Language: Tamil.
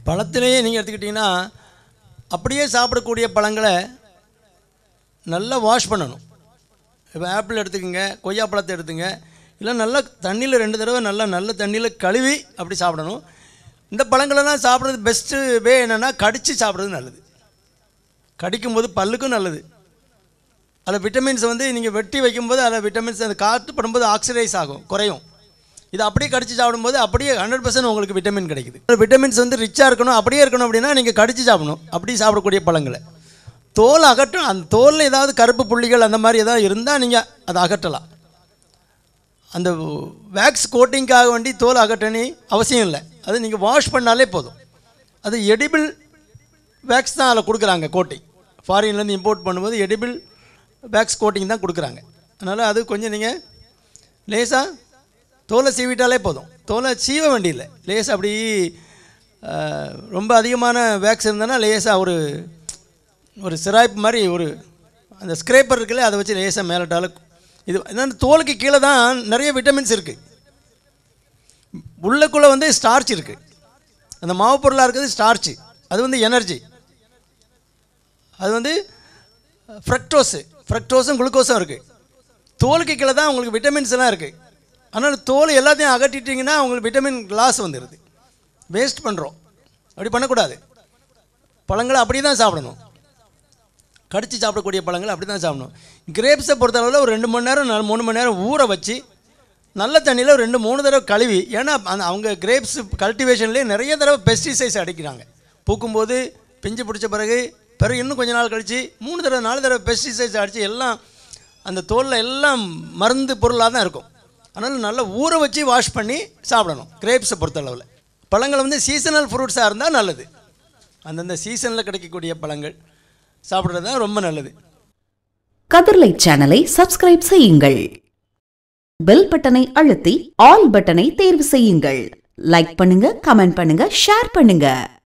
பழத்திலேயே நீங்கள் எடுத்துக்கிட்டிங்கன்னா அப்படியே சாப்பிடக்கூடிய பழங்களை நல்லா வாஷ் பண்ணணும் இப்போ ஆப்பிள் எடுத்துக்கோங்க கொய்யா பழத்தை எடுத்துங்க இல்லை நல்லா தண்ணியில் ரெண்டு தடவை நல்லா நல்ல தண்ணியில் கழுவி அப்படி சாப்பிடணும் இந்த பழங்களெல்லாம் சாப்பிட்றது பெஸ்ட்டு வே என்னென்னா கடித்து சாப்பிட்றது நல்லது கடிக்கும்போது பல்லுக்கும் நல்லது அதில் விட்டமின்ஸ் வந்து நீங்கள் வெட்டி வைக்கும்போது அதில் விட்டமின்ஸ் அந்த காற்று படும்போது ஆக்சிடைஸ் ஆகும் குறையும் இது அப்படியே கடிச்சு சாப்பிடும்போது அப்படியே ஹண்ட்ரட் பர்சன்ட் உங்களுக்கு விட்டமின் கிடைக்குது விட்டமின்ஸ் வந்து ரிச்சாக இருக்கணும் அப்படியே இருக்கணும் அப்படின்னா நீங்கள் கடிச்சு சாப்பிடணும் அப்படி சாப்பிடக்கூடிய பழங்களை தோல் அகற்றும் அந்த தோலில் ஏதாவது கருப்பு புள்ளிகள் அந்த மாதிரி ஏதாவது இருந்தால் நீங்கள் அதை அகற்றலாம் அந்த வேக்ஸ் கோட்டிங்காக வேண்டி தோல் அகற்றணி அவசியம் இல்லை அது நீங்கள் வாஷ் பண்ணாலே போதும் அது எடிபிள் வேக்ஸ் தான் அதில் கொடுக்குறாங்க கோட்டிங் ஃபாரின்லேருந்து இம்போர்ட் பண்ணும்போது எடிபிள் வேக்ஸ் கோட்டிங் தான் கொடுக்குறாங்க அதனால் அது கொஞ்சம் நீங்கள் லேசாக தோலை சீவிட்டாலே போதும் தோலை சீவ வேண்டியதில்லை லேசாக அப்படி அஹ், ரொம்ப அதிகமான வேக்ஸ் இருந்ததுன்னா லேசாக ஒரு ஒரு சிராய்ப்பு மாதிரி ஒரு அந்த ஸ்க்ரேப்பர் இருக்குல்ல அதை வச்சு லேசாக மேலட்டால இது என்னென்ன தோலுக்கு கீழே தான் நிறைய விட்டமின்ஸ் இருக்குது உள்ளுக்குள்ளே வந்து ஸ்டார்ச் இருக்குது அந்த மாவு பொருளாக இருக்கிறது ஸ்டார்ச்சு அது வந்து எனர்ஜி அது வந்து ஃப்ரக்டோஸு ஃப்ரக்டோஸும் குளுக்கோஸும் இருக்குது தோலுக்கு கீழே தான் உங்களுக்கு விட்டமின்ஸ் எல்லாம் இருக்குது ஆனால் தோல் எல்லாத்தையும் அகற்றிட்டிங்கன்னா உங்களுக்கு விட்டமின் லாஸ் வந்துடுது வேஸ்ட் பண்ணுறோம் அப்படி பண்ணக்கூடாது பழங்களை அப்படி தான் சாப்பிடணும் கடிச்சு சாப்பிடக்கூடிய பழங்களை அப்படி தான் சாப்பிடணும் கிரேப்ஸை பொறுத்தளவில் ஒரு ரெண்டு மணி நேரம் நாலு மூணு மணி நேரம் ஊற வச்சு நல்ல தண்ணியில் ஒரு ரெண்டு மூணு தடவை கழுவி ஏன்னா அந்த அவங்க கிரேப்ஸ் கல்டிவேஷன்லேயே நிறைய தடவை பெஸ்டிசைட்ஸ் அடிக்கிறாங்க பூக்கும்போது பிஞ்சு பிடிச்ச பிறகு பிறகு இன்னும் கொஞ்ச நாள் கழித்து மூணு தடவை நாலு தடவை பெஸ்டிசைட்ஸ் அடித்து எல்லாம் அந்த தோலில் எல்லாம் மருந்து பொருளாக தான் இருக்கும் அதனால் நல்லா ஊற வச்சு வாஷ் பண்ணி சாப்பிடணும் கிரேப்ஸை பொறுத்தளவில் பழங்கள் வந்து சீசனல் ஃப்ரூட்ஸாக இருந்தால் நல்லது அந்தந்த சீசனில் கிடைக்கக்கூடிய பழங்கள் சாப்பிட்றது தான் ரொம்ப நல்லது கதிர்லை சேனலை சப்ஸ்கிரைப் செய்யுங்கள் பெல் பட்டனை அழுத்தி ஆல் பட்டனை தேர்வு செய்யுங்கள் லைக் பண்ணுங்க கமெண்ட் பண்ணுங்க ஷேர் பண்ணுங்க